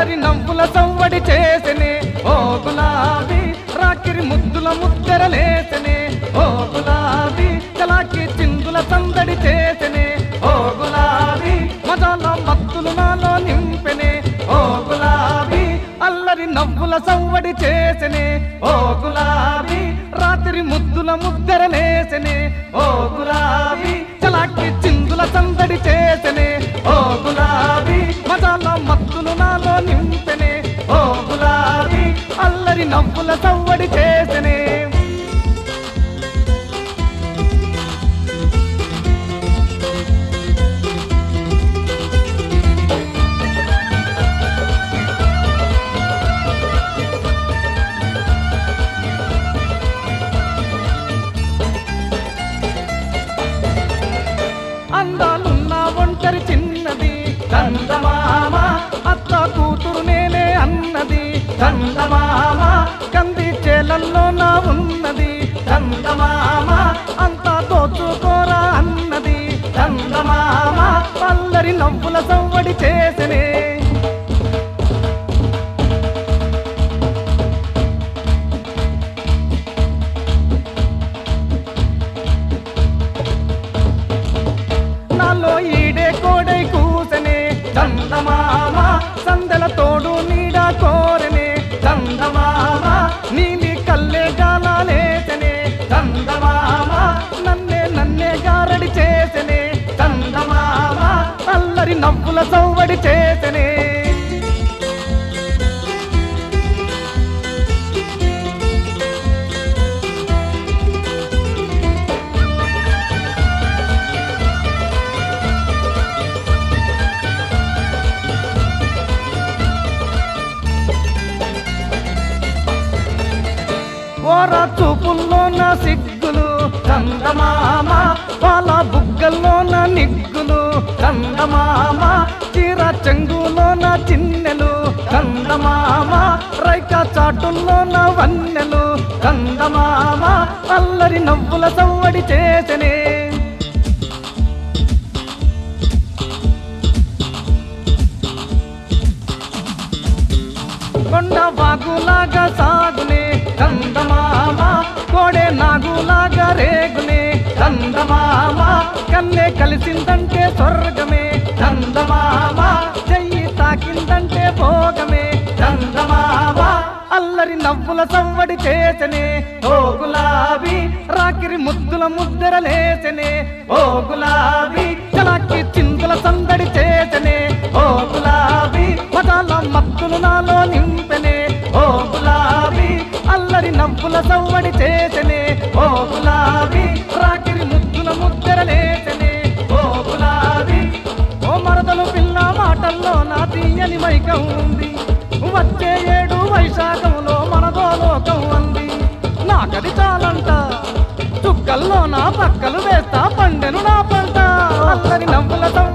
అల్లరి నవ్వుల సవ్వడి చేసెనే ఓ గులాబీ రాకిరి ముద్దుల ముద్దరలేసెనే ఓ గులాబీ చలాకి చిందుల సందడి చేసెనే ఓ గులాబీ మజాల మత్తులు నాలో నింపెనే ఓ గులాబీ అల్లరి నవ్వుల సవ్వడి చేసెనే ఓ గులాబీ రాత్రి ముద్దుల ముద్దరలేసెనే ఓ గులాబీ చలాకి చిందుల సందడి చేసెనే ఓ గులాబీ మజాల మత్తులు నాలో నింపెనే ఓ గులాబీ అల్లరి నవ్వుల సవ్వడి చేసెనే అందాలున్న ఒంటరి చిన్నది చందమామ అత్త కూతురు నేనే అన్నది చందమామ కంది చేలల్లో నా ఉన్నది చందమామ అంతా దోచుకోరా అన్నది చందమామ పల్లరి నవ్వుల సవ్వడి చేసనే నాలో ఈడే కోడై కూసనే చందమామ సందల తోడు నీడ కోరనే చందమామ నీలి కల్లే గాలేసనే చందమామ నన్నే నన్నే గారడి చేసనే చందమామ అల్లరి నవ్వుల సవ్వడి చేసనే ఓర చూపుల్లో నా సిగ్గులు చందమామ వాళ్ళ బుగ్గల్లో నా నిగ్గులు చందమామ చీర చెంగులో నా చిన్నెలు చందమామ రైక చాటుల్లో నా వన్నెలు చందమామ అల్లరి నవ్వుల సవ్వడి చేసనే కొండ వాగులాగా సాగునే చందమామ కోడే నాగులాగా రేగునే చందమామ కన్నే కలిసిందంటే స్వర్గమే చందమామ చెయ్యి తాకిందంటే భోగమే చందమామ అల్లరి నవ్వుల సవ్వడి చేసనే ఓ గులాబీ రాకిరి ముద్దుల ముద్దరలేసనే ఓ గులాబీ చలాకి చిందుల సందడి చేసనే ఓ గులాబీ మజాల మత్తులు నాలో నింపెనే ఓ గులాబీ అల్లరి నవ్వుల సవ్వడి చేసనే ఓ గులాబీ రాకిరి ముద్దుల ముద్దరలేసనే ఓ గులాబీ ఓ మరదలు పిల్ల మాటల్లో నా తీయని మైకం ఉంది వచ్చే ఏడు వైశాఖంలో మనదో లోకం అంది నాకది చాలంట చుక్కల్లో నా పక్కలు వేస్తా పండెను నా పంట అల్లరి నవ్వుల సవ్వడి